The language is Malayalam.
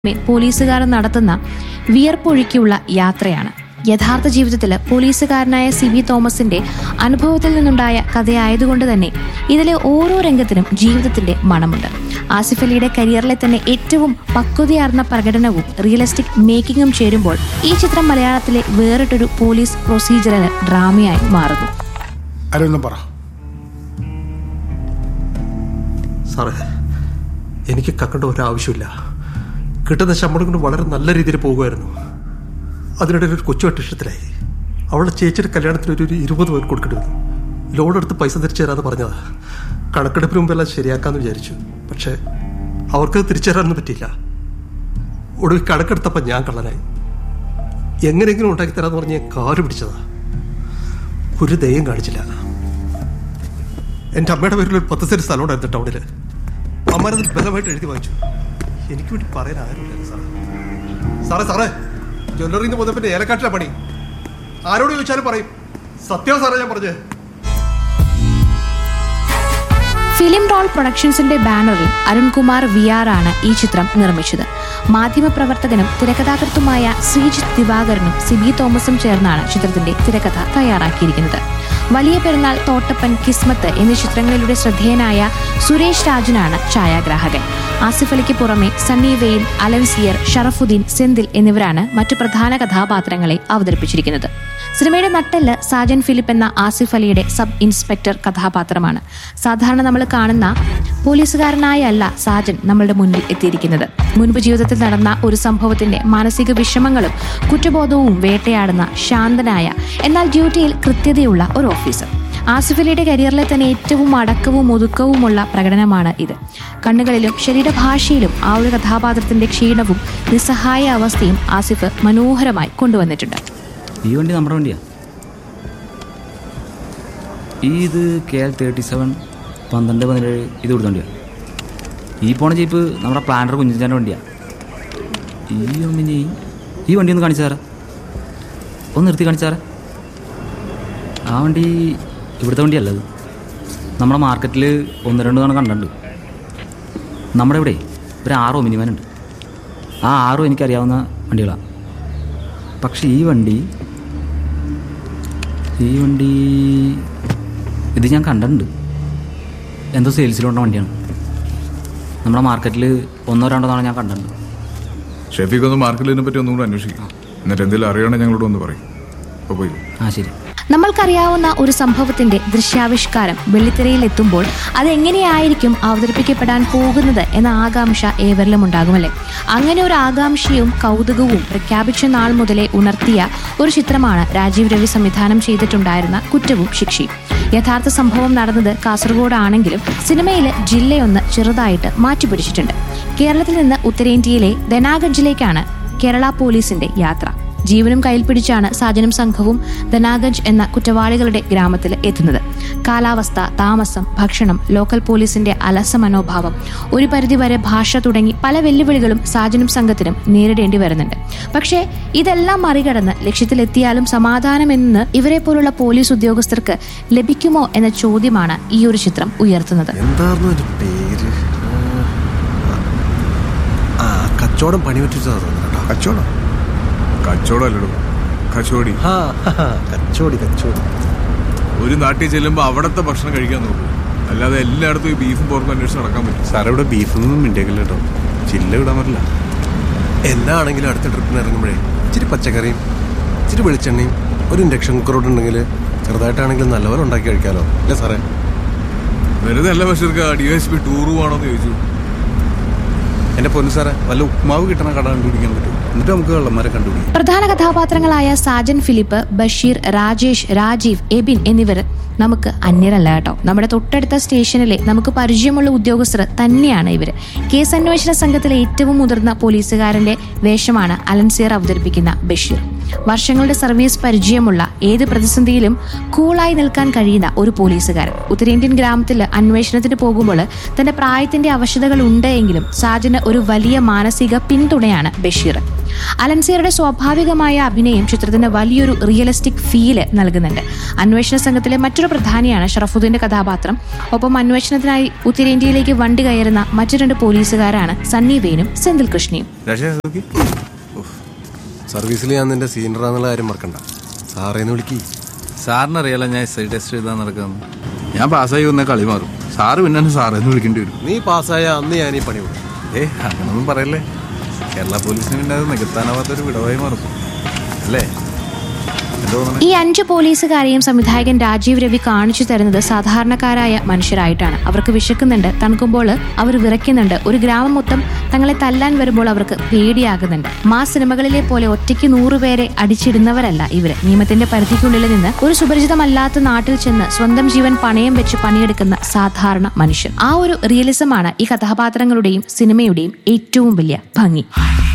മേൽ പോലീസുകാർ നടത്തുന്ന വിയർപ്പൊഴുക്കിയുള്ള യാത്രയാണ് യഥാർത്ഥ ജീവിതത്തിൽ പോലീസുകാരനായ സി വി തോമസിന്റെ അനുഭവത്തിൽ നിന്നുണ്ടായ കഥയായതുകൊണ്ട് തന്നെ ഇതിലെ ഓരോ രംഗത്തിനും ജീവിതത്തിന്റെ മണമുണ്ട് ആസിഫ് അലിയുടെ കരിയറിലെ തന്നെ ഏറ്റവും പക്വതയാർന്ന പ്രകടനവും റിയലിസ്റ്റിക് മേക്കിങ്ങും ചേരുമ്പോൾ ഈ ചിത്രം മലയാളത്തിലെ വേറിട്ടൊരു പോലീസ് പ്രൊസീജിയറൽ ഡ്രാമയായി മാറുന്നു ആരൊന്നും പറ സാറേ എനിക്ക് കക്കണ്ട ഒരാവശ്യമില്ല കിട്ടുന്ന ശമ്പളം കൊണ്ട് വളരെ നല്ല രീതിയിൽ പോകുമായിരുന്നു അതിനിടയിൽ ഒരു കൊച്ചു അട്ടിഷത്തിലായി അവളുടെ ചേച്ചിയുടെ കല്യാണത്തിന് ഒരു ഒരു ഇരുപത് പേർ കൊടുക്കേണ്ടിരുന്നു ലോൺ എടുത്ത് പൈസ തിരിച്ചു തരാമെന്ന് പറഞ്ഞതാ കണക്കെടുപ്പിന് മുമ്പെല്ലാം ശരിയാക്കാമെന്ന് വിചാരിച്ചു പക്ഷേ അവർക്ക് തിരിച്ചു തരാനൊന്നും പറ്റിയില്ല ഒടുവിൽ കണക്കെടുത്തപ്പോൾ ഞാൻ കള്ളനായി എങ്ങനെയെങ്കിലും ഉണ്ടാക്കി തരാമെന്ന് പറഞ്ഞ് ഞാൻ കാറ് പിടിച്ചതാ ഒരു ദയം കാണിച്ചില്ല എൻ്റെ അമ്മയുടെ പേരിൽ ഒരു പത്ത് സെന്റ് സ്ഥലം ഉണ്ടായിരുന്നു ടൗണിൽ അമ്മരത് ബലമായിട്ട് എഴുതി വാങ്ങിച്ചു എനിക്ക് വേണ്ടി പറയാൻ ആരുമില്ല സാറേ സാറേ സാറേ ജ്വല്ലറിയിൽ നിന്ന് പോന്നപ്പോ ഏലക്കാട്ടിലെ പണി ആരോട് ചോദിച്ചാലും പറയും സത്യം സാറേ ഞാൻ പറഞ്ഞേ ഫിലിം റോൾ പ്രൊഡക്ഷൻസിന്റെ ബാനറിൽ അരുൺകുമാർ വി ആർ ആണ് ഈ ചിത്രം നിർമ്മിച്ചത് മാധ്യമപ്രവർത്തകനും തിരക്കഥാകൃത്തുമായ ശ്രീജിത്ത് ദിവാകരനും സിബി തോമസും ചേർന്നാണ് ചിത്രത്തിന്റെ തിരക്കഥ തയ്യാറാക്കിയിരിക്കുന്നത് വലിയ പെരുന്നാൾ തോട്ടപ്പൻ കിസ്മത്ത് എന്നീ ചിത്രങ്ങളിലൂടെ ശ്രദ്ധേയനായ സുരേഷ് രാജനാണ് ഛായാഗ്രാഹകൻ ആസിഫ് അലിക്ക് പുറമെ സണ്ണി വെയിൽ അലൻസിയർ ഷറഫുദ്ദീൻ സെന്തിൽ എന്നിവരാണ് മറ്റു പ്രധാന കഥാപാത്രങ്ങളെ അവതരിപ്പിച്ചിരിക്കുന്നത് സിനിമയുടെ നട്ടെല്ല് സാജൻ ഫിലിപ്പ് എന്ന ആസിഫ് അലിയുടെ സബ് ഇൻസ്പെക്ടർ കഥാപാത്രമാണ് സാധാരണ നമ്മൾ കാണുന്ന പോലീസുകാരനായ അല്ല സാജൻ നമ്മളുടെ മുന്നിൽ എത്തിയിരിക്കുന്നത് മുൻപ് ജീവിതത്തിൽ നടന്ന ഒരു സംഭവത്തിന്റെ മാനസിക വിഷമങ്ങളും കുറ്റബോധവും വേട്ടയാടുന്ന ശാന്തനായ എന്നാൽ ഡ്യൂട്ടിയിൽ കൃത്യതയുള്ള ഒരു ഓഫീസർ ആസിഫ് അലിയുടെ കരിയറിലെ തന്നെ ഏറ്റവും അടക്കവും ഒതുക്കവുമുള്ള പ്രകടനമാണ് ഇത് കണ്ണുകളിലും ശരീരഭാഷയിലും ആ ഒരു കഥാപാത്രത്തിന്റെ ക്ഷീണവും നിസ്സഹായ അവസ്ഥയും ആസിഫ് മനോഹരമായി കൊണ്ടുവന്നിട്ടുണ്ട് ഈ വണ്ടി നമ്മുടെ വണ്ടിയാ ഇത് കെ എൽ തേർട്ടി സെവൻ പന്ത്രണ്ട് പതിനേഴ് ഇത് കൊടുത്ത വണ്ടിയാണ് ഈ പോണ ജീപ്പ് നമ്മുടെ പ്ലാനർ കുഞ്ഞിച്ചാൻ്റെ വണ്ടിയാണ് ഈ ഒന്നിനി ഈ വണ്ടി ഒന്ന് കാണിച്ചു തരാം ഒന്ന് നിർത്തി കാണിച്ചു തരാം ആ വണ്ടി ഇവിടുത്തെ വണ്ടിയല്ല അത് നമ്മുടെ മാർക്കറ്റിൽ ഒന്ന് രണ്ട് തവണ കണ്ടിട്ടുണ്ട് നമ്മുടെ ഇവിടെ ഒരു ആറോ മിനിമനുണ്ട് ആ ആറോ എനിക്കറിയാവുന്ന വണ്ടികളാണ് പക്ഷേ ഈ വണ്ടി ഈ വണ്ടി ഇത് ഞാൻ കണ്ടിട്ടുണ്ട് എന്തോ സെയിൽസിലുള്ള വണ്ടിയാണ് നമ്മുടെ മാർക്കറ്റിൽ ഒന്നോ രണ്ടോ തവണ ഞാൻ കണ്ടിട്ടുണ്ട് ഷെഫീഖ് ഒന്ന് മാർക്കറ്റിനെ പറ്റി ഒന്നും കൂടെ അന്വേഷിക്കാം എന്നിട്ട് എന്തെങ്കിലും അറിയണമെങ്കിൽ ഞങ്ങളോട് ഒന്ന് പറയും അപ്പോൾ പോയി ആ ശരി നമ്മൾക്കറിയാവുന്ന ഒരു സംഭവത്തിന്റെ ദൃശ്യാവിഷ്കാരം വെള്ളിത്തിരയിൽ എത്തുമ്പോൾ അതെങ്ങനെയായിരിക്കും അവതരിപ്പിക്കപ്പെടാൻ പോകുന്നത് എന്ന ആകാംക്ഷ ഏവരിലും ഉണ്ടാകുമല്ലേ അങ്ങനെ ഒരു ആകാംക്ഷയും കൗതുകവും പ്രഖ്യാപിച്ച നാൾ മുതലേ ഉണർത്തിയ ഒരു ചിത്രമാണ് രാജീവ് രവി സംവിധാനം ചെയ്തിട്ടുണ്ടായിരുന്ന കുറ്റവും ശിക്ഷയും യഥാർത്ഥ സംഭവം നടന്നത് കാസർഗോഡാണെങ്കിലും സിനിമയിൽ ജില്ലയൊന്ന് ചെറുതായിട്ട് മാറ്റിപ്പിടിച്ചിട്ടുണ്ട് കേരളത്തിൽ നിന്ന് ഉത്തരേന്ത്യയിലെ ദനാഗഞ്ചിലേക്കാണ് കേരള പോലീസിന്റെ യാത്ര ജീവനും കയ്യിൽ പിടിച്ചാണ് സാജനും സംഘവും ധനാഗഞ്ച് എന്ന കുറ്റവാളികളുടെ ഗ്രാമത്തിൽ എത്തുന്നത് കാലാവസ്ഥ താമസം ഭക്ഷണം ലോക്കൽ പോലീസിന്റെ അലസ മനോഭാവം ഒരു പരിധിവരെ ഭാഷ തുടങ്ങി പല വെല്ലുവിളികളും സാജനും സംഘത്തിനും നേരിടേണ്ടി വരുന്നുണ്ട് പക്ഷേ ഇതെല്ലാം മറികടന്ന് ലക്ഷ്യത്തിലെത്തിയാലും സമാധാനമെന്ന് ഇവരെ പോലുള്ള പോലീസ് ഉദ്യോഗസ്ഥർക്ക് ലഭിക്കുമോ എന്ന ചോദ്യമാണ് ഈ ഒരു ചിത്രം ഉയർത്തുന്നത് എന്തായിരുന്നു ഒരു പേര് ആ കച്ചവടം പണി പറ്റിച്ചതാ തോന്നുന്നു കേട്ടോ കച്ചവടം കച്ചവടം അല്ലടോ കച്ചോടി ആ ഹാ, കച്ചോടി കച്ചോടി ഒരു നാട്ടിൽ ചെല്ലുമ്പോൾ അവിടുത്തെ ഭക്ഷണം കഴിക്കാൻ നോക്കും അല്ലാതെ എല്ലായിടത്തും ഈ ബീഫും പോർക്കും അന്വേഷിച്ച് നടക്കാൻ പറ്റും സാറേ ഇവിടെ ബീഫൊന്നും മിണ്ടിയേക്കില്ല കേട്ടോ ചില്ല വിടാൻ പറ്റില്ല എന്നാണെങ്കിലും അടുത്ത ട്രിപ്പിന് ഇറങ്ങുമ്പോഴേ ഇച്ചിരി പച്ചക്കറിയും ഇച്ചിരി വെളിച്ചെണ്ണയും ഒരു ഇൻഡക്ഷൻ കുക്കറോട് ഉണ്ടെങ്കിൽ ചെറുതായിട്ടാണെങ്കിലും നല്ലപോലെ ഉണ്ടാക്കി കഴിക്കാമല്ലോ അല്ലേ സാറേ വെറുതെ അല്ല ബഷീർക്ക് ഡി എസ് പി ടൂർ പോകണമെന്ന് ചോദിച്ചു എൻ്റെ പൊന്നു സാറേ വല്ല ഉപ്മാവ് കിട്ടണ കട കണ്ടുപിടിക്കാൻ പറ്റും എന്നിട്ട് നമുക്ക് കള്ളന്മാരെ കണ്ടുപിടിക്കാം പ്രധാന കഥാപാത്രങ്ങളായ സാജൻ ഫിലിപ്പ് ബഷീർ രാജേഷ് രാജീവ് എബിൻ എന്നിവർ നമുക്ക് അന്യരല്ല കേട്ടോ നമ്മുടെ തൊട്ടടുത്ത സ്റ്റേഷനിലെ നമുക്ക് പരിചയമുള്ള ഉദ്യോഗസ്ഥർ തന്നെയാണ് ഇവർ കേസ് അന്വേഷണ സംഘത്തിലെ ഏറ്റവും മുതിർന്ന പോലീസുകാരന്റെ വേഷമാണ് അലൻസിയർ അവതരിപ്പിക്കുന്ന ബഷീർ വർഷങ്ങളുടെ സർവീസ് പരിചയമുള്ള ഏത് പ്രതിസന്ധിയിലും കൂളായി നിൽക്കാൻ കഴിയുന്ന ഒരു പോലീസുകാരൻ ഉത്തരേന്ത്യൻ ഗ്രാമത്തിൽ അന്വേഷണത്തിന് പോകുമ്പോൾ തന്റെ പ്രായത്തിന്റെ അവശതകൾ ഉണ്ട് എങ്കിലും സാജന് ഒരു വലിയ മാനസിക പിന്തുണയാണ് ബഷീർ അലൻസിയറുടെ സ്വാഭാവികമായ അഭിനയം ചിത്രത്തിന് വലിയൊരു റിയലിസ്റ്റിക് ഫീല് നൽകുന്നുണ്ട് അന്വേഷണ സംഘത്തിലെ മറ്റൊരു പ്രധാനിയാണ് ഷറഫുദ്ദീന്റെ കഥാപാത്രം ഒപ്പം അന്വേഷണത്തിനായി ഉത്തരേന്ത്യയിലേക്ക് വണ്ടി കയറുന്ന മറ്റു രണ്ട് പോലീസുകാരാണ് സണ്ണി വെയിനും സെന്തിൽ കൃഷ്ണയും രാജേ നോക്കി സർവീസിൽ ഞാൻ നിന്റെ സീനിയറാന്നുള്ള കാര്യം മറക്കണ്ട സാറേന്ന് വിളിക്കി സാറിനറിയാലോ ഞാൻ എസ് ഐ ടെസ്റ്റ് എഴുതാൻ നടക്കുന്നത് ഞാൻ പാസ്സായി വന്ന കളി മാറും സാറ് പിന്നെ എന്നെ സാറേന്ന് വിളിക്കേണ്ടി വരും നീ പാസ്സായ അന്ന് ഞാൻ ഈ പണി കൊടുക്കും ഏ അങ്ങനൊന്നും പറയല്ലേ കേരള പോലീസിന് പിന്നെ അത് നികത്താനാവാത്തൊരു വിടവായി മാറും അല്ലേ എന്താ തോന്നണേ ഈ അഞ്ച് പോലീസുകാരെയും സംവിധായകൻ രാജീവ് രവി കാണിച്ചു തരുന്നത് സാധാരണക്കാരായ മനുഷ്യരായിട്ടാണ് അവർക്ക് വിശക്കുന്നുണ്ട് തണുക്കുമ്പോൾ അവർ വിറയ്ക്കുന്നുണ്ട് ഒരു ഗ്രാമം മൊത്തം തങ്ങളെ തല്ലാൻ വരുമ്പോൾ അവർക്ക് പേടിയാകുന്നുണ്ട് മാ സിനിമകളിലെ പോലെ ഒറ്റയ്ക്ക് നൂറുപേരെ അടിച്ചിടുന്നവരല്ല ഇവര് നിയമത്തിന്റെ പരിധിക്കുള്ളിൽ നിന്ന് ഒരു സുപരിചിതമല്ലാത്ത നാട്ടിൽ ചെന്ന് സ്വന്തം ജീവൻ പണയം വെച്ച് പണിയെടുക്കുന്ന സാധാരണ മനുഷ്യർ ആ ഒരു റിയലിസമാണ് ഈ കഥാപാത്രങ്ങളുടെയും സിനിമയുടെയും ഏറ്റവും വലിയ ഭംഗി